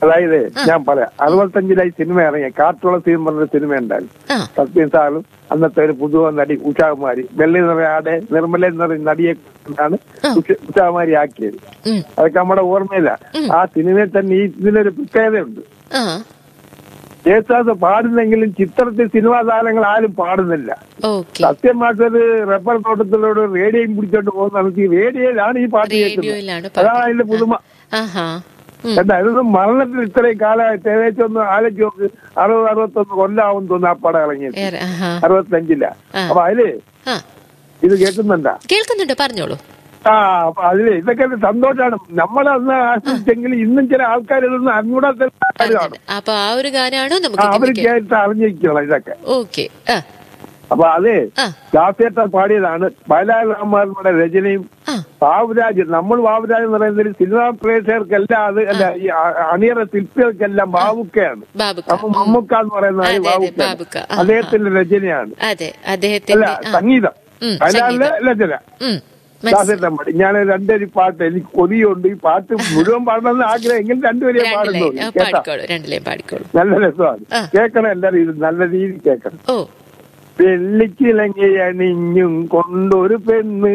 അതായത് ഞാൻ പറയാം അറുപത്തഞ്ചിലായി സിനിമ ഇറങ്ങിയ കാട്ടുള്ള സീൻ പറഞ്ഞ സിനിമ ഉണ്ടായിരുന്നു ആ സത്യം സാറും അന്നത്തെ ഒരു പുതുവ നടി ഉഷാകുമാരി വെള്ളി നിറയാടെ നിർമ്മല എന്ന നടിയെ കൊണ്ടാണ് ഉഷ- ഉഷാകുമാരി ആക്കിയത് ഉം. അതൊക്കെ നമ്മുടെ ഓർമ്മയില്ല ആ സിനിമയിൽ തന്നെ ഈ ഇതിനൊരു പ്രത്യേകതയുണ്ട് ആ യേശുദാസ് പാടുന്നെങ്കിലും ചിത്രത്തിൽ സിനിമാ താരങ്ങൾ ആരും പാടുന്നില്ല ഓക്കെ സത്യമായിട്ടൊരു റബ്ബർ തോട്ടത്തിലൂടെ റേഡിയോയും പിടിച്ചോണ്ട് പോകുന്ന നമുക്ക് ഈ റേഡിയോയിലാണ് ഈ പാട്ട് റേഡിയോയിലാണ് കേൾക്കുന്നത് അതാണ് അതിന്റെ പുതുമ ആഹാ ഉം. എന്താ ഇതൊന്നും മരണത്തിൽ ഇത്രയും കാലമായിട്ട് ഏകദേശം ഒന്ന് ആലോചിച്ച് നോക്ക് അറുപത് അറുപത്തൊന്ന് കൊല്ലാവും തോന്നുന്നു ആ പടം ഇറങ്ങിയത് ഏറെ, ആഹാ അറുപത്തഞ്ചില ആ. അപ്പൊ അതില് ആ ഇത് കേൾക്കുന്നുണ്ടാ കേൾക്കുന്നുണ്ട് പറഞ്ഞോളൂ ആ അപ്പൊ അതില് ഇതൊക്കെ ഒരു സന്തോഷമാണ് നമ്മളന്ന് ആശ്രയിച്ചെങ്കിൽ ഇന്നും ചില ആൾക്കാർ ഇതൊന്നും അറിഞ്ഞൂടാത്ത കാര്യമാണ് അപ്പൊ ആ ഒരു ഗാനമാണോ ആ, നമുക്ക് അവര് ഇന്ന് കേ- കേട്ട് അറിഞ്ഞിരിക്കണം ഇതൊക്കെ ഓക്കെ ആ അപ്പൊ അത് ആ ദാസേട്ടൻ പാടിയതാണ് വയലാർ രാമന്മാരുടെ രചനയും ആ ബാബുരാജ് നമ്മൾ ബാബുരാജ് എന്ന് പറയുന്നത് സിനിമാ പ്രേക്ഷകർക്കെല്ലാം അത് അല്ല ഈ അ- അണിയറ ശില്പികൾക്കെല്ലാം ബാബുക്കയാണ് ബാബുക്ക അപ്പൊ മമ്മൂക്ക എന്ന് പറയുന്ന അതെ, ആള് അതെ, ബാബുക്ക ബാബുക്ക. ആ, അദ്ദേഹത്തിന്റെ രചനയാണ് അതെ അല്ല അദ്ദേഹത്തിന്റെ ആ, സംഗീതം ഉം, വയലാറിലെ രചന ഉം, മനസ്സി- ദാസേട്ടൻ പാടി ഞാൻ രണ്ടൊരു പാട്ട് എനിക്ക് കൊതിയുണ്ട് ഈ പാട്ട് മുഴുവൻ പാടണമെന്ന് ആഗ്രഹം എങ്കിലും രണ്ടുപേരെ രണ്ടിലേ പാടുന്നു ആ, കേട്ടാ പാടിക്കോളൂ രണ്ടിലേ പാടിക്കോളൂ നല്ല രസമാണ് ആ. കേൾക്കണം എല്ലാവരും ഇത് നല്ല രീതിയിൽ കേൾക്കണം ഓ വെള്ളിക്കിളങ്ങി അണിഞ്ഞും കൊണ്ടൊരു പെണ്ണ്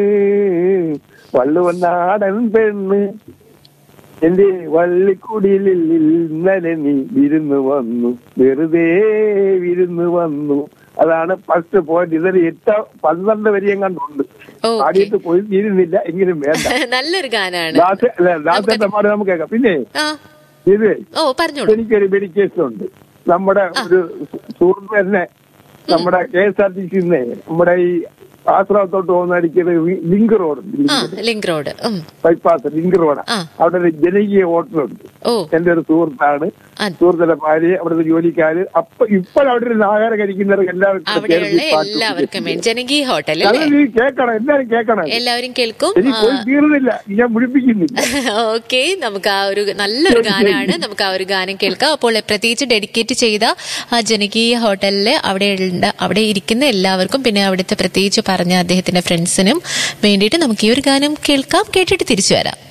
വള്ളുവനാടൻ പെണ്ണ് എന്റെ വള്ളിക്കുടിലിൽ ഇന്നലെ നീ വിരുന്ന് വന്നു വെറുതെ വിരുന്ന് വന്നു അതാണ് ഫസ്റ്റ് പോയിന്റ് ഇതൊരു എട്ട് പന്ത്രണ്ട് വരെയും കണ്ടുണ്ട് ഓക്കെ പാടിയിട്ട് പോയി തീരുന്നില്ല എങ്കിലും വേണ്ട നല്ലൊരു ഗാനാണ് ദാസ അല്ല ദാസന്റെ പാട് നമുക്ക് കേൾക്കാം പിന്നെ ആ ഇത് ഓ പറഞ്ഞോളൂ എനിക്കൊരു മെഡിക്കേഷൻ ഉണ്ട് നമ്മുടെ ഒരു സുഹൃത്ത് തന്നെ നമ്മുടെ കെ എസ് ആർ ടി സിന്ന് നമ്മുടെ ഈ ആശ്രമത്തോട്ട് പോകുന്ന അടിക്കുന്ന ലിങ്ക് റോഡ് ആ ലിങ്ക് റോഡ് ഉം ബൈപ്പാസ് ലിങ്ക് റോഡ് ആ. അവിടെ ഒരു ജനകീയ ഹോട്ടലുണ്ട് ഓ എന്റെ ഒരു സുഹൃത്താണ് അത് സുഹൃത്തിന്റെ ഭാര്യ അവിടുത്തെ ജോലിക്കാര് അപ്പൊ ഇപ്പോഴവിടെ ഇരുന്ന് ആഹാരം കഴിക്കുന്നവർക്ക് എല്ലാവർക്കും കൂടെ ചേർന്ന് അവിടെയുള്ള ഈ പാട്ട് എല്ലാവർക്കും വേണ്ടി ജനകീയ ഹോട്ടൽ അത് അല്ലേ നീ കേൾക്കണം എല്ലാരും കേൾക്കണം എല്ലാവരും കേൾക്കും എനിക്ക് പോയി തീർന്നില്ല ഞാൻ മുടിപ്പിക്കുന്നില്ല ഓക്കെ നമുക്ക് ആ ഒരു നല്ലൊരു ഗാനാണ് നമുക്ക് ആ ഒരു ഗാനം കേൾക്കാം അപ്പോൾ പ്രത്യേകിച്ച് ഡെഡിക്കേറ്റ് ചെയ്ത ആ ജനകീയ ഹോട്ടലിൽ അവിടെ ഉള്ള- അവിടെ ഇരിക്കുന്ന എല്ലാവർക്കും പിന്നെ അവിടുത്തെ പ്രത്യേകിച്ച് പറഞ്ഞ അദ്ദേഹത്തിന്റെ ഫ്രണ്ട്സിനും വേണ്ടിയിട്ട് നമുക്ക് ഈ ഒരു ഗാനം കേൾക്കാം കേട്ടിട്ട് തിരിച്ചു വരാം